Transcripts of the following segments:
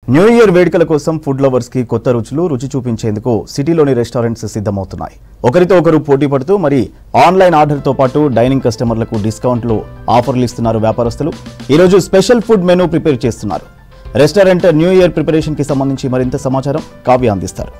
new year వేడుకల కోసం food lovers కి కొత్త రుచులు రుచి చూపించేందుకు సిటీలోని రెస్టారెంట్స్ సిద్ధమవుతున్నాయి ఒకరితో ఒకరు పోటీ పడుతూ మరి ఆన్లైన్ ఆర్డర్తో పాటు డైనింగ్ కస్టమర్లకు డిస్కౌంట్లు ఆఫర్లు ఇస్తున్నారు వ్యాపారస్తులు ఈరోజు స్పెషల్ ఫుడ్ మెనూ ప్రిపేర్ చేస్తున్నారు రెస్టారెంట్ న్యూ ఇయర్ ప్రిపరేషన్ కి సంబంధించి మరింత సమాచారం కావ్య అందిస్తారు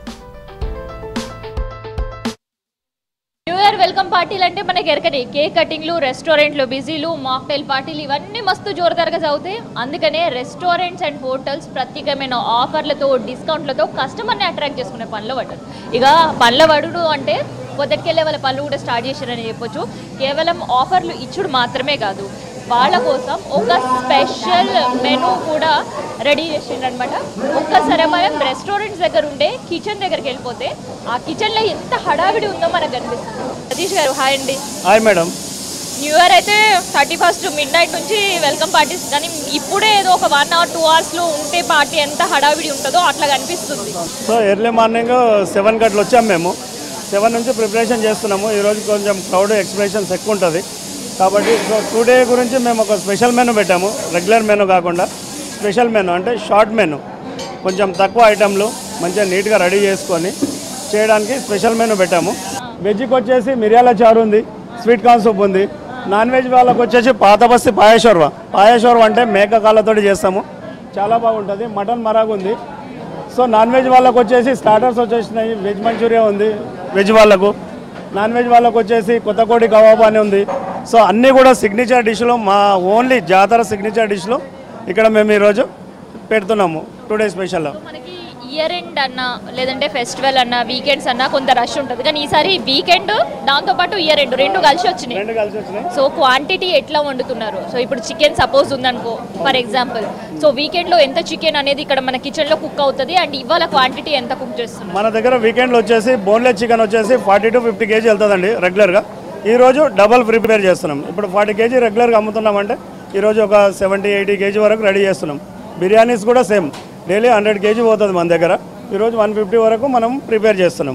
న్యూ ఇయర్ వెల్కమ్ పార్టీలు అంటే మనకి ఎరకని కేక్ కటింగ్లు రెస్టారెంట్లు బిజీలు మాక్టైల్ పార్టీలు ఇవన్నీ మస్తు జోరుదారుగా చదువుతాయి అందుకనే రెస్టారెంట్స్ అండ్ హోటల్స్ ప్రత్యేకమైన ఆఫర్లతో డిస్కౌంట్లతో కస్టమర్ని అట్రాక్ట్ చేసుకునే పనిలో పడ్డారు ఇక పనుల పడుడు అంటే పొద్దుకెళ్ళే వాళ్ళ పనులు కూడా స్టార్ట్ చేశారని చెప్పొచ్చు కేవలం ఆఫర్లు ఇచ్చుడు మాత్రమే కాదు వాళ్ళ కోసం ఒక స్పెషల్ మెనూ కూడా రెడీ చేసిండ్రనమాట ఒక్కసారి మనం రెస్టారెంట్స్ దగ్గర ఉండే కిచెన్ దగ్గరికి వెళ్ళిపోతే ఆ కిచెన్లో ఎంత హడావిడి ఉందో మనకు కనిపిస్తుంది సతీష్ గారు హాయ్ అండి హాయ్ మేడం న్యూ ఇయర్ అయితే థర్టీ ఫస్ట్ మిడ్ నైట్ నుంచి వెల్కమ్ పార్టీస్ కానీ ఇప్పుడే ఏదో ఒక వన్ అవర్ టూ అవర్స్లో ఉంటే పార్టీ ఎంత హడావిడి ఉంటుందో అట్లా కనిపిస్తుంది సో ఎర్లీ మార్నింగ్ సెవెన్ గంటలు వచ్చాం మేము సెవెన్ నుంచి ప్రిపరేషన్ చేస్తున్నాము ఈరోజు కొంచెం క్రౌడ్ ఎక్స్ప్రెషన్స్ ఎక్కువ ఉంటుంది కాబట్టి సో టుడే గురించి మేము ఒక స్పెషల్ మెనూ పెట్టాము రెగ్యులర్ మెనూ కాకుండా స్పెషల్ మెనూ అంటే షార్ట్ మెనూ కొంచెం తక్కువ ఐటెంలు మంచిగా నీట్గా రెడీ చేసుకొని చేయడానికి స్పెషల్ మెనూ పెట్టాము వెజ్కి వచ్చేసి మిరియాల చారు ఉంది స్వీట్ కార్న్ సూప్ ఉంది నాన్ వెజ్ వాళ్ళకి వచ్చేసి పాత బస్తి పాయేశ్వర్వ పాయేశ్వర్వ అంటే మేక కాళ్ళతోటి చేస్తాము చాలా బాగుంటుంది మటన్ మరాగ్ ఉంది సో నాన్ వెజ్ వాళ్ళకు వచ్చేసి స్టార్టర్స్ వచ్చేసినాయి వెజ్ మంచూరియా ఉంది వెజ్ వాళ్ళకు నాన్ వెజ్ వాళ్ళకు వచ్చేసి కొత్తకోడి కబాబ్ అని ఉంది సో అన్నీ కూడా సిగ్నేచర్ డిష్లో మా ఓన్లీ జాతర సిగ్నేచర్ డిష్లో ఇక్కడ మేము ఈరోజు పెడుతున్నాము టుడే స్పెషల్లో మనకి ఇయర్ ఎండ్ అన్న లేదంటే ఫెస్టివల్ అన్న వీకెండ్స్ అన్న కొంత రష్ ఉంటుంది కానీ ఈసారి వీకెండ్ దాంతోపాటు ఇయర్ ఎండ్ రెండు కలిసి వచ్చినాయి రెండు కలిసి వచ్చినాయి సో క్వాంటిటీ ఎట్లా వండుతున్నారు సో ఇప్పుడు చికెన్ సపోజ్ ఉందనుకో ఫర్ ఎగ్జాంపుల్ సో వీకెండ్లో ఎంత చికెన్ అనేది ఇక్కడ మన కిచెన్లో కుక్ అవుతుంది అండ్ ఇవాళ క్వాంటిటీ ఎంత కుక్ చేస్తున్నారు మన దగ్గర వీకెండ్లో వచ్చేసి బోన్లెస్ చికెన్ వచ్చేసి ఫార్టీ టు ఫిఫ్టీ కేజీ వెళ్తుందండి రెగ్యులర్గా ఈరోజు డబల్ ప్రిపేర్ చేస్తున్నాం ఇప్పుడు ఫార్టీ కేజీ రెగ్యులర్గా అమ్ముతున్నామంటే ఈరోజు ఒక సెవెంటీ ఎయిటీ కేజీ వరకు రెడీ చేస్తున్నాం బిర్యానీస్ కూడా సేమ్ డైలీ హండ్రెడ్ కేజీ పోతుంది మన దగ్గర ఈరోజు వన్ ఫిఫ్టీ వరకు మనం ప్రిపేర్ చేస్తున్నాం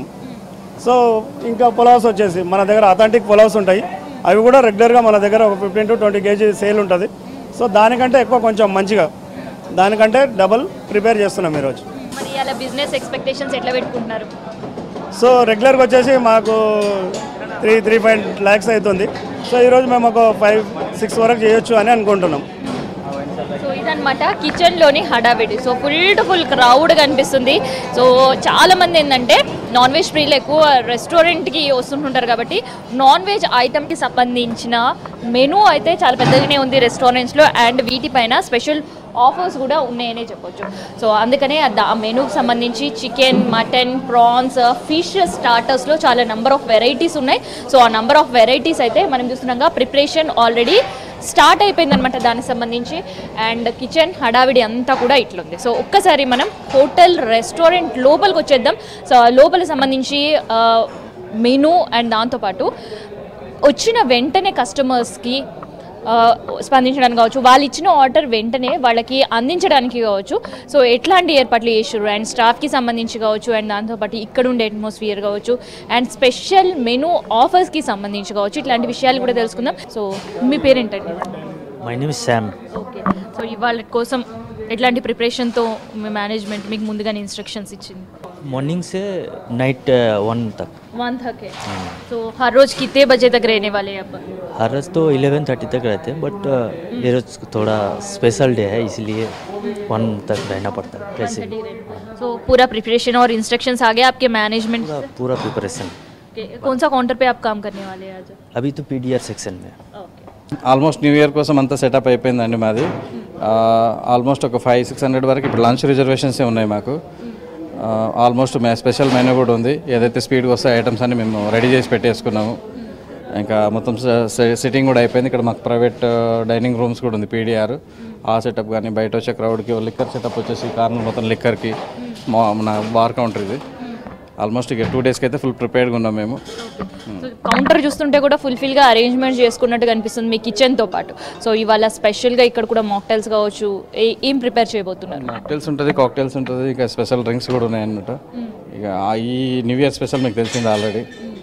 సో ఇంకా పులావ్స్ వచ్చేసి మన దగ్గర అథెంటిక్ పులావ్స్ ఉంటాయి అవి కూడా రెగ్యులర్గా మన దగ్గర ఒక fifteen to twenty KG sale ఉంటుంది సో దానికంటే ఎక్కువ కొంచెం మంచిగా దానికంటే డబల్ ప్రిపేర్ చేస్తున్నాం ఈరోజు మరి అలా బిజినెస్ ఎక్స్పెక్టేషన్స్ ఎట్లా పెట్టుకుంటున్నారు సో రెగ్యులర్గా వచ్చేసి మాకు త్రీ త్రీ పాయింట్ ల్యాక్స్ అవుతుంది సో ఈరోజు మేము ఒక ఫైవ్ సిక్స్ వరకు చేయొచ్చు అని అనుకుంటున్నాం సో ఇదనమాట కిచెన్లోని హడావిడి so full to full crowd కనిపిస్తుంది సో చాలా మంది ఏంటంటే నాన్ వెజ్ ప్రియులు ఎక్కువ రెస్టారెంట్కి వస్తుంటుంటారు కాబట్టి నాన్ వెజ్ ఐటమ్కి సంబంధించిన మెనూ అయితే చాలా పెద్దగానే ఉంది రెస్టారెంట్స్లో అండ్ వీటిపైన స్పెషల్ ఆఫర్స్ కూడా ఉన్నాయనే చెప్పొచ్చు సో అందుకనే ఆ మెనూకి సంబంధించి చికెన్ మటన్ ప్రాన్స్ ఫిష్ స్టార్టర్స్లో చాలా నెంబర్ ఆఫ్ వెరైటీస్ ఉన్నాయి సో ఆ నెంబర్ ఆఫ్ వెరైటీస్ అయితే మనం చూస్తున్నాగా ప్రిపరేషన్ ఆల్రెడీ స్టార్ట్ అయిపోయింది అనమాట దానికి సంబంధించి అండ్ కిచెన్ హడావిడి అంతా కూడా ఇట్లుంది సో ఒక్కసారి మనం హోటల్ రెస్టారెంట్ లోపలికి వచ్చేద్దాం సో లోపలికి సంబంధించి మెనూ అండ్ దాంతోపాటు వచ్చిన వెంటనే కస్టమర్స్కి ఆ, స్పందించడానికి కావచ్చు వాళ్ళు ఇచ్చిన ఆర్డర్ వెంటనే వాళ్ళకి అందించడానికి కావచ్చు సో ఎట్లాంటి ఏర్పాట్లు చేసారు అండ్ స్టాఫ్కి సంబంధించి కావచ్చు అండ్ దాంతోపాటు ఇక్కడ ఉండే అట్మాస్ఫియర్ కావచ్చు అండ్ స్పెషల్ మెనూ ఆఫర్స్కి సంబంధించి కావచ్చు ఇట్లాంటి విషయాలు కూడా తెలుసుకుందాం సో మీ పేరేంటండి my name is Sam okay so ఇవాళ కోసం ఎట్లాంటి ప్రిపరేషన్తో మీ మేనేజ్మెంట్ మీకు ముందుగానే ఇన్స్ట్రక్షన్స్ ఇచ్చింది मॉर्निंग से नाइट वन तक वन तक है तो हर रोज कितने बजे तक रहने वाले हैं आप हर रोज तो इलेवन थर्टी तक रहते हैं बट ये रोज थोड़ा स्पेशल डे है इसलिए वन तक रहना पड़ता है वैसे तो पूरा प्रिपरेशन और इंस्ट्रक्शंस आ गए आपके मैनेजमेंट पूरा पूरा प्रिपरेशन के कौन सा काउंटर पे आप काम करने वाले हैं आज अभी तो पी सेक्शन में ओके ఆల్మోస్ట్ న్యూ ఇయర్ కోసం అంతా సెటప్ అయిపోయిందండి మాది ఆల్మోస్ట్ ఒక ఫైవ్ సిక్స్ హండ్రెడ్ వరకు ఇప్పుడు లంచ్ రిజర్వేషన్స్ ఉన్నాయి మాకు ఆల్మోస్ట్ మే స్పెషల్ మెనూ కూడా ఉంది ఏదైతే స్పీడ్గా వస్తే ఐటమ్స్ అన్ని మేము రెడీ చేసి పెట్టేసుకున్నాము ఇంకా మొత్తం సిట్టింగ్ కూడా అయిపోయింది ఇక్కడ మాకు ప్రైవేట్ డైనింగ్ రూమ్స్ కూడా ఉంది పీడిఆర్ ఆ సెటప్ కానీ బయట వచ్చే క్రౌడ్కి లిక్కర్ సెటప్ వచ్చేసి కార్నర్ మొత్తం లిక్కర్కి మా మన బార్ కౌంటర్ ఇది ఆల్మోస్ట్ ఇక టూ డేస్కి అయితే ఫుల్ ప్రిపేర్డ్గా ఉన్నాం మేము సో కౌంటర్ చూస్తుంటే కూడా ఫుల్ఫిల్గా అరేంజ్మెంట్ చేసుకున్నట్టు కనిపిస్తుంది మీ కిచెన్తో పాటు సో ఇవాళ స్పెషల్గా ఇక్కడ కూడా మాక్టైల్స్ కావచ్చు ఏ- ఏం ప్రిపేర్ చేయబోతున్నారు మాక్టైల్స్ ఉంటుంది కాక్టైల్స్ ఉంటుంది ఇంకా స్పెషల్ డ్రింక్స్ కూడా ఉన్నాయి అన్నమాట ఇక ఆ ఈ న్యూ ఇయర్ స్పెషల్ మీకు తెలిసింది ఆల్రెడీ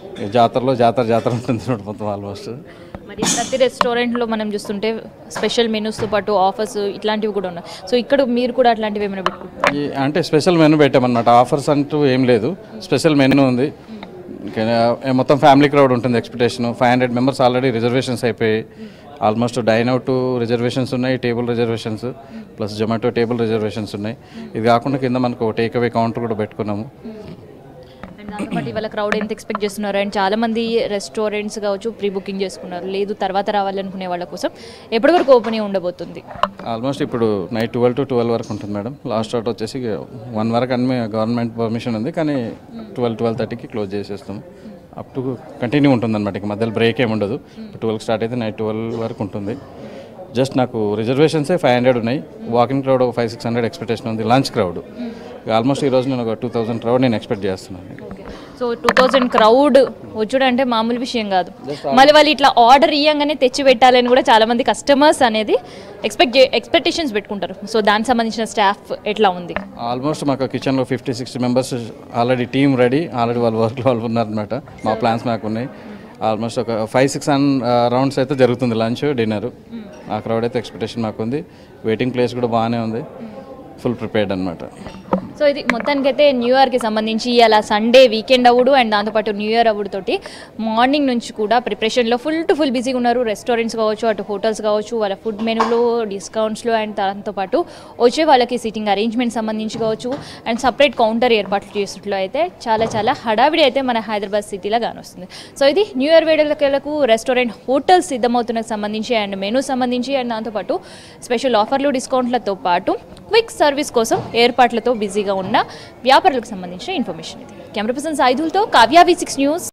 ఈ జాతరలో జాతర జాతర ఉంటుంది చూడండి మొత్తం ఆల్మోస్ట్ మరి ప్రతి రెస్టారెంట్లో మనం చూస్తుంటే స్పెషల్ మెనూస్తో పాటు ఆఫర్స్ ఇట్లాంటివి కూడా ఉన్నాయి సో ఇక్కడ మీరు కూడా అట్లాంటివి ఏమైనా పెట్టుకుంటారు ఈ అంటే స్పెషల్ మెనూ పెట్టామన్నమాట ఆఫర్స్ అంటూ ఏం లేదు స్పెషల్ మెనూ ఉంది ఇంకా ఏ మొత్తం ఫ్యామిలీ క్రౌడ్ ఉంటుంది expectation five hundred members already reservations అయిపోయి ఆల్మోస్ట్ డైన్ అవుట్ రిజర్వేషన్స్ ఉన్నాయి table reservations plus Zomato table reservations ఉన్నాయి ఇది కాకుండా కింద మనకు టేక్ అవే కౌంటర్ కూడా పెట్టుకున్నాము అండ్ దాంతోపాటు ఇవాళ క్రౌడ్ ఎంత ఎక్స్పెక్ట్ చేస్తున్నారు అండ్ చాలా మంది రెస్టారెంట్స్ కావచ్చు ప్రీ బుకింగ్ చేసుకున్నారు లేదు తర్వాత రావాలనుకునే వాళ్ళ కోసం ఎప్పటి వరకు ఓపెన్ ఉండబోతుంది ఆల్మోస్ట్ ఇప్పుడు నైట్ ట్వెల్వ్ టు ట్వెల్వ్ వరకు ఉంటుంది మేడం లాస్ట్ అవుట్ వచ్చేసి వన్ వరకు అన్ని గవర్నమెంట్ పర్మిషన్ ఉంది కానీ ట్వెల్వ్ ట్వెల్వ్ థర్టీకి క్లోజ్ చేసేస్తాం అప్ టు కంటిన్యూ ఉంటుంది అనమాట ఇక మధ్యలో బ్రేక్ ఏమి ఉండదు ట్వెల్వ్ స్టార్ట్ అయితే నైట్ ట్వెల్వ్ వరకు ఉంటుంది జస్ట్ నాకు రిజర్వేషన్సే ఫైవ్ హండ్రెడ్ ఉన్నాయి వాకింగ్ క్రౌడ్ ఒక ఫైవ్ సిక్స్ హండ్రెడ్ ఎక్స్పెక్టేషన్ ఉంది లంచ్ క్రౌడ్ ఆల్మోస్ట్ ఈరోజు నేను ఒక టూ థౌసండ్ క్రౌడ్ నేను ఎక్స్పెక్ట్ చేస్తున్నాను సో టూ థౌజండ్ క్రౌడ్ వచ్చుడు అంటే మామూలు విషయం కాదు మళ్ళీ వాళ్ళు ఇట్లా ఆర్డర్ ఇయ్యంగానే తెచ్చి పెట్టాలని కూడా చాలా మంది కస్టమర్స్ అనేది ఎక్స్పెక్ట్ ఎక్స్పెక్టేషన్స్ పెట్టుకుంటారు సో దానికి సంబంధించిన స్టాఫ్ ఎట్లా ఉంది ఆల్మోస్ట్ మాకు కిచెన్లో fifty sixty members already team ready already వాళ్ళ వర్క్లో వాళ్ళు ఉన్నారనమాట మా ప్లాన్స్ మాకు ఉన్నాయి ఆల్మోస్ట్ ఒక ఫైవ్ సిక్స్ అన్ రౌండ్స్ అయితే జరుగుతుంది లంచ్ డిన్నర్ ఆ క్రౌడ్ అయితే ఎక్స్పెక్టేషన్ మాకు ఉంది వెయిటింగ్ ప్లేస్ కూడా బాగానే ఉంది ఫుల్ ప్రిపేర్డ్ అనమాట సో ఇది మొత్తానికైతే న్యూ ఇయర్కి సంబంధించి అలా సండే వీకెండ్ అవుడు అండ్ దాంతోపాటు న్యూ ఇయర్ అవుడు తోటి మార్నింగ్ నుంచి కూడా ప్రిపరేషన్లో ఫుల్ టు ఫుల్ బిజీగా ఉన్నారు రెస్టారెంట్స్ కావచ్చు అటు హోటల్స్ కావచ్చు వాళ్ళ ఫుడ్ మెనూలో డిస్కౌంట్స్లో అండ్ దాంతోపాటు వచ్చే వాళ్ళకి సిట్టింగ్ అరేంజ్మెంట్ సంబంధించి కావచ్చు అండ్ సపరేట్ కౌంటర్ ఏర్పాట్లు చేసినట్లు అయితే చాలా చాలా హడావిడి అయితే మన హైదరాబాద్ సిటీలో కానొస్తుంది సో ఇది న్యూ ఇయర్ వేడుకలకు రెస్టారెంట్ హోటల్స్ సిద్ధమవుతున్న సంబంధించి అండ్ మెనూ సంబంధించి అండ్ దాంతోపాటు స్పెషల్ ఆఫర్లు డిస్కౌంట్లతో పాటు క్విక్ సర్వీస్ కోసం ఏర్పాట్లతో బిజీగా ఉన్న వ్యాపారులకు సంబంధించిన ఇన్ఫర్మేషన్ ఇది కెమెరా పర్సన్ సాయిధులతో కావ్య వి సిక్స్ న్యూస్